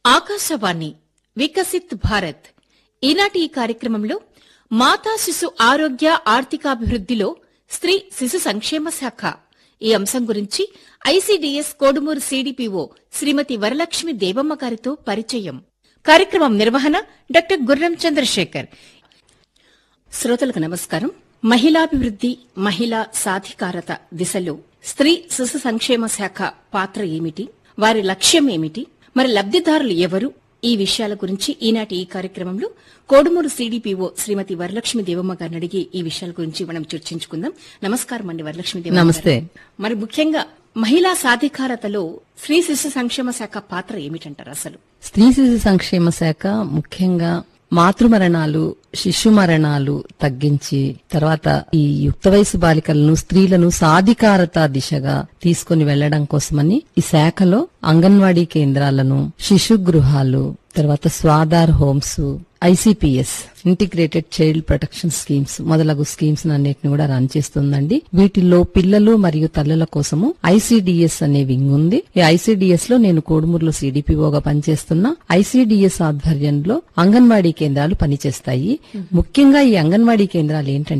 ఆకాశవాణి వికసిత్ భారత్ ఈనాటి ఈ కార్యక్రమంలో మాతా శిశు ఆరోగ్య ఆర్థికాభివృద్దిలో స్త్రీ శిశు సంక్షేమ శాఖ ఈ అంశం గురించి ఐసీడీఎస్ కోడుమూరు సీడీపీఓ శ్రీమతి వరలక్ష్మి దేవమ్మ గారితో పరిచయం కార్యక్రమం నిర్వహణ డాక్టర్ గుర్రం చంద్రశేఖర్ శ్రోతలకు నమస్కారం మహిళాభివృద్ది మహిళా సాధికారత దిశలో స్త్రీ శిశు సంక్షేమ శాఖ పాత్ర ఏమిటి వారి లక్ష్యం ఏమిటి మరి లబ్దిదారులు ఎవరు ఈ విషయాల గురించి ఈనాటి ఈ కార్యక్రమంలో కోడుమూరు సీడీపీఓ శ్రీమతి వరలక్ష్మి దేవమ్మ గారిని అడిగి ఈ విషయాల గురించి మనం చర్చించుకుందాం నమస్కారం అండి వరలక్ష్మి దేవమ్మ నమస్తే. గారు. మరి ముఖ్యంగా మహిళా సాధికారతలో స్త్రీ శిశు సంక్షేమ శాఖ పాత్ర ఏమిటంటారు అసలు స్త్రీ శిశు సంక్షేమ శాఖ ముఖ్యంగా మాతృ మరణాలు శిశు మరణాలు తగ్గించి తర్వాత ఈ యుక్త వయసు బాలికలను స్త్రీలను సాధికారత దిశగా తీసుకుని వెళ్లడం కోసమని ఈ శాఖలో అంగన్వాడీ కేంద్రాలను శిశు గృహాలు తర్వాత Swadhar homes ICPS integrated child protection schemes మొదలగు స్కీమ్స్ అన్నిటిని కూడా రన్ చేస్తుందండి వీటిల్లో పిల్లలు మరియు తల్లుల కోసము ఐసిడిఎస్ అనే వింగ్ ఉంది ఈ ఐసిడిఎస్ లో నేను కోడుమూరులో సిడిపిఓగా పనిచేస్తున్నా ఐసిడిఎస్ ఆధ్వర్యంలో అంగన్వాడీ కేంద్రాలు పనిచేస్తాయి ముఖ్యంగా ఈ అంగన్వాడీ కేంద్రాలు ఏంటంటే